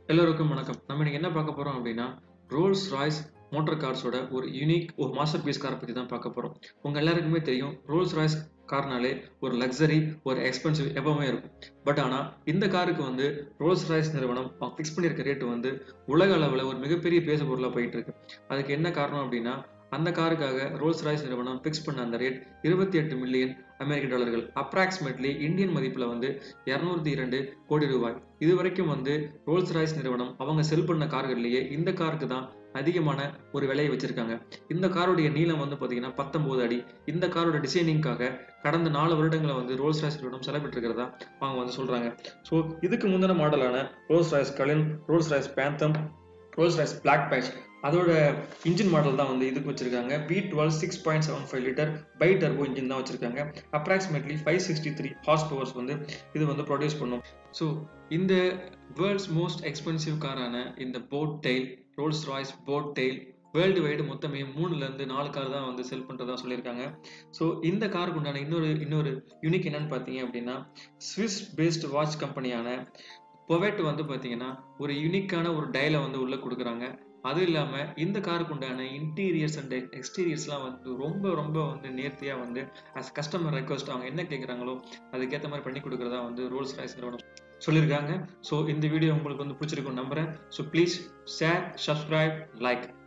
எல்லோருக்கும் வணக்கம் நம்ம இன்னைக்கு என்ன பார்க்க போறோம் அப்படின்னா ரோல்ஸ் ராய்ஸ் மோட்டார் கார்ஸோட ஒரு யூனிக் ஒரு மாஸ்டர் பீஸ் காரை பற்றி தான் பார்க்க போறோம் உங்க எல்லாருக்குமே தெரியும் ரோல்ஸ் ராய்ஸ் கார்னாலே ஒரு லக்ஸரி ஒரு எக்ஸ்பென்சிவ் எப்பவுமே இருக்கும் பட் ஆனால் இந்த காருக்கு வந்து ரோல்ஸ் ராய்ஸ் நிறுவனம் ஃபிக்ஸ் பண்ணியிருக்க ரேட்டு வந்து உலக அளவில் ஒரு மிகப்பெரிய பேசு பொருளாக போயிட்டு இருக்கு அதுக்கு என்ன காரணம் அப்படின்னா அந்த காருக்காக ரோல்ஸ் ராய்ஸ் நிறுவனம் ஃபிக்ஸ் பண்ண அந்த ரேட் இருபத்தி எட்டு மில்லியன் அமெரிக்க டாலர்கள் அப்ராக்சிமேட்லி இந்தியன் மதிப்பில் வந்து இரநூத்தி இரண்டு கோடி ரூபாய் இது வரைக்கும் வந்து ரோல்ஸ் ராய்ஸ் நிறுவனம் அவங்க செல் பண்ண கார்கள்லேயே இந்த காருக்கு தான் அதிகமான ஒரு விலையை வச்சிருக்காங்க இந்த காருடைய நீளம் வந்து பார்த்தீங்கன்னா பத்தொன்பது அடி இந்த காரோட டிசைனிங்காக கடந்த நாலு வருடங்களை வந்து ரோல்ஸ் ராய்ஸ் நிறுவனம் செலவிட்டிருக்கிறதா அவங்க வந்து சொல்றாங்க ஸோ இதுக்கு முந்தின மாடலான Rolls Royce Cullinan Rolls Royce Phantom Rolls Royce black badge அதோட இன்ஜின் மாடல் தான் வந்து இதுக்கு வச்சிருக்காங்க V twelve six point seven five litre bi turbo engine தான் வச்சிருக்காங்க approximately five sixty three horsepowers வந்து இது வந்து ப்ரொடியூஸ் பண்ணும் ஸோ இந்த வேர்ல்ட்ஸ் மோஸ்ட் எக்ஸ்பென்சிவ் காரான இந்த boat tail Rolls Royce boat tail world wide மொத்தமே மூணுல இருந்து நாலு கார் தான் வந்து செல் பண்றதா சொல்லியிருக்காங்க ஸோ இந்த காருக்கு உண்டான இன்னொரு இன்னொரு யூனிக் என்னன்னு பார்த்தீங்க அப்படின்னா ஸ்விஸ் பேஸ்ட் வாட்ச் கம்பெனியான பொவெட் வந்து பார்த்தீங்கன்னா ஒரு யூனிக்கான ஒரு டயலை வந்து உள்ள கொடுக்குறாங்க அதுவும் இல்லாமல் இந்த காருக்கு உண்டான இன்டீரியர்ஸ் அண்ட் எக்ஸ்டீரியர்ஸ்லாம் வந்து ரொம்ப ரொம்ப வந்து நேர்த்தியாக வந்து அஸ் கஸ்டமர் ரெக்வஸ்ட் அவங்க என்ன கேட்குறாங்களோ அதுக்கேற்ற மாதிரி பண்ணி கொடுக்குறதா வந்து ரோல்ஸ் ராய்ஸ் நிறுவனம் சொல்லியிருக்காங்க ஸோ இந்த வீடியோ உங்களுக்கு வந்து பிடிச்சிருக்கும் நம்புறேன் so please share subscribe like